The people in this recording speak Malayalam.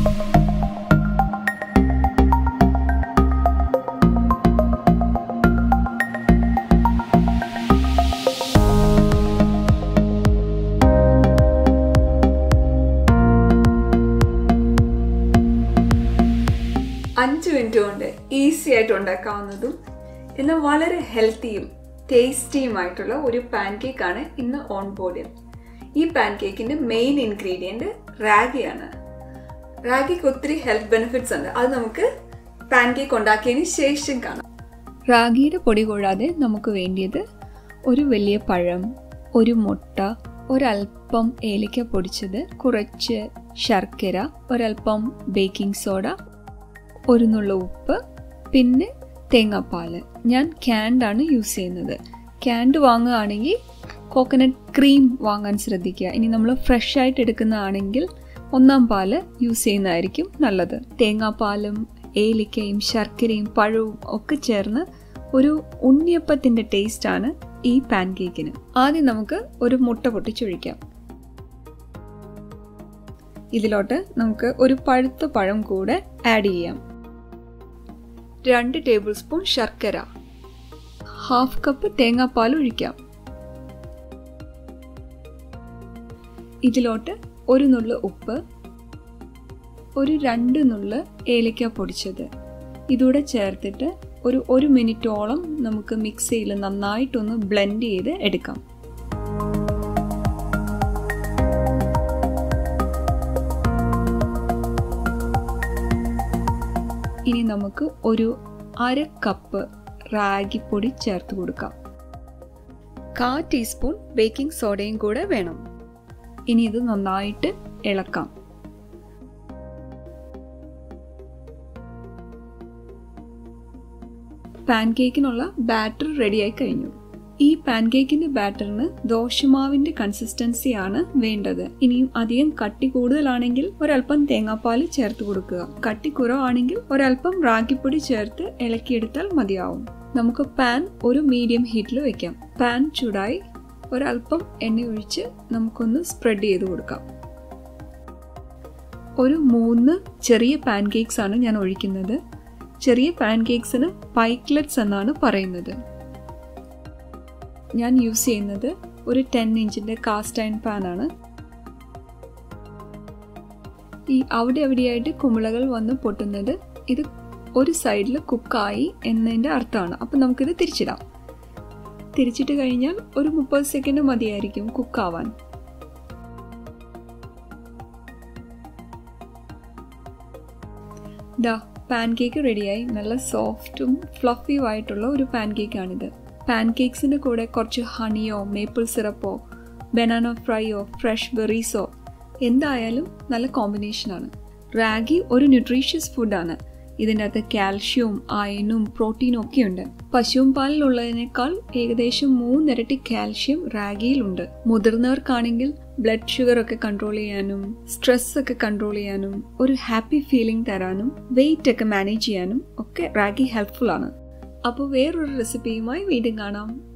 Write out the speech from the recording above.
അഞ്ച് മിനിറ്റ് കൊണ്ട് ഈസി ആയിട്ട് ഉണ്ടാക്കാവുന്നതും എന്നാൽ വളരെ ഹെൽത്തിയും ടേസ്റ്റിയുമായിട്ടുള്ള ഒരു പാൻ കേക്കാണ് ഇന്ന് ഓൺ ബോർഡിൽ ഈ പാൻ കേക്കിൻ്റെ മെയിൻ ഇൻഗ്രീഡിയൻറ്റ് റാഗിയാണ് റാഗിക്ക് ഒത്തിരി ഹെൽത്ത് ബെനിഫിറ്റ്സ് ഉണ്ട് അത് നമുക്ക് പാൻ കേക്ക് ഉണ്ടാക്കിയതിന് ശേഷം കാണാം റാഗിയുടെ പൊടി കൂടാതെ നമുക്ക് വേണ്ടിയത് ഒരു വലിയ പഴം ഒരു മുട്ട ഒരൽപ്പം ഏലക്ക പൊടിച്ചത് കുറച്ച് ശർക്കര ഒരൽപ്പം ബേക്കിംഗ് സോഡ ഒരു നുള്ള ഉപ്പ് പിന്നെ തേങ്ങാപ്പാൽ ഞാൻ ക്യാൻഡാണ് യൂസ് ചെയ്യുന്നത് ക്യാൻഡ് വാങ്ങുകയാണെങ്കിൽ കോക്കനട്ട് ക്രീം വാങ്ങാൻ ശ്രദ്ധിക്കുക ഇനി നമ്മൾ ഫ്രഷ് ആയിട്ട് എടുക്കുന്നതാണെങ്കിൽ ഒന്നാം പാല് യൂസ് ചെയ്യുന്നതായിരിക്കും നല്ലത് തേങ്ങാപ്പാലും ഏലിക്കയും ശർക്കരയും പഴവും ഒക്കെ ചേർന്ന് ഒരു ഉണ്ണിയപ്പത്തിൻ്റെ ടേസ്റ്റാണ് ഈ പാൻ കേക്കിന് ആദ്യം നമുക്ക് ഒരു മുട്ട പൊട്ടിച്ചൊഴിക്കാം ഇതിലോട്ട് നമുക്ക് ഒരു പഴുത്ത പഴം കൂടെ ആഡ് ചെയ്യാം രണ്ട് ടേബിൾ സ്പൂൺ ശർക്കര ഹാഫ് കപ്പ് തേങ്ങാപ്പാൽ ഒഴിക്കാം ഇതിലോട്ട് ഒരു നുള്ളു ഉപ്പ് ഒരു രണ്ട് നുള്ള് ഏലക്ക പൊടിച്ചത് ഇതൂടെ ചേർത്തിട്ട് ഒരു ഒരു മിനിറ്റോളം നമുക്ക് മിക്സിയിൽ നന്നായിട്ടൊന്ന് ബ്ലെൻഡ് ചെയ്ത് എടുക്കാം ഇനി നമുക്ക് ഒരു അര കപ്പ് റാഗിപ്പൊടി ചേർത്ത് കൊടുക്കാം കാ ടീസ്പൂൺ ബേക്കിംഗ് സോഡയും കൂടെ വേണം ഇനി ഇത് നന്നായിട്ട് ഇളക്കാം പാൻ കേക്കിനുള്ള ബാറ്റർ റെഡിയായി കഴിഞ്ഞു ഈ പാൻ കേക്കിന്റെ ബാറ്ററിന് ദോശമാവിന്റെ കൺസിസ്റ്റൻസിയാണ് വേണ്ടത് ഇനിയും അധികം കട്ടി കൂടുതലാണെങ്കിൽ ഒരല്പം തേങ്ങാപ്പാൽ ചേർത്ത് കൊടുക്കുക കട്ടി കുറവാണെങ്കിൽ ഒരല്പം റാഗിപ്പൊടി ചേർത്ത് ഇളക്കിയെടുത്താൽ മതിയാവും നമുക്ക് പാൻ ഒരു മീഡിയം ഹീറ്റിൽ വെക്കാം പാൻ ചൂടായി ഒരല്പം എണ്ണ ഒഴിച്ച് നമുക്കൊന്ന് സ്പ്രെഡ് ചെയ്ത് കൊടുക്കാം ഒരു മൂന്ന് ചെറിയ പാൻ കേക്ക്സ് ആണ് ഞാൻ ഒഴിക്കുന്നത് ചെറിയ പാൻ കേക്ക്സിന് പൈക്ലെറ്റ്സ് എന്നാണ് പറയുന്നത് ഞാൻ യൂസ് ചെയ്യുന്നത് ഒരു ടെൻ ഇഞ്ചിൻ്റെ കാസ്റ്റ് അയൺ പാനാണ് ഈ അവിടെ അവിടെയായിട്ട് കുമിളകൾ വന്ന് പൊട്ടുന്നത് ഇത് ഒരു സൈഡിൽ കുക്കായി എന്നതിൻ്റെ അർത്ഥമാണ് അപ്പം നമുക്കിത് തിരിച്ചിടാം തിരിച്ചിട്ട് കഴിഞ്ഞാൽ ഒരു മുപ്പത് സെക്കൻഡ് മതിയായിരിക്കും കുക്കാവാൻ ദാ പാൻ കേക്ക് റെഡിയായി നല്ല സോഫ്റ്റും ഫ്ലഫിയും ആയിട്ടുള്ള ഒരു പാൻ കേക്കാണിത് പാൻ കേക്ക്സിൻ്റെ കൂടെ കുറച്ച് ഹണിയോ മേപ്പിൾ സിറപ്പോ ബനാന ഫ്രൈയോ ഫ്രഷ് ബെറീസോ എന്തായാലും നല്ല കോമ്പിനേഷനാണ് റാഗി ഒരു ന്യൂട്രീഷ്യസ് ഫുഡാണ് ഇതിൻ്റെ അകത്ത് കാൽഷ്യവും അയണും പ്രോട്ടീനും ഒക്കെ ഉണ്ട് പശുവും പാലിലുള്ളതിനേക്കാൾ ഏകദേശം മൂന്നിരട്ടി കാൽഷ്യം റാഗിയിലുണ്ട് മുതിർന്നവർക്കാണെങ്കിൽ ബ്ലഡ് ഷുഗർ ഒക്കെ കൺട്രോൾ ചെയ്യാനും സ്ട്രെസ് ഒക്കെ കൺട്രോൾ ചെയ്യാനും ഒരു ഹാപ്പി ഫീലിംഗ് തരാനും വെയിറ്റ് ഒക്കെ മാനേജ് ചെയ്യാനും ഒക്കെ റാഗി ഹെൽപ്ഫുൾ ആണ് അപ്പോൾ വേറൊരു റെസിപ്പിയുമായി വീണ്ടും കാണാം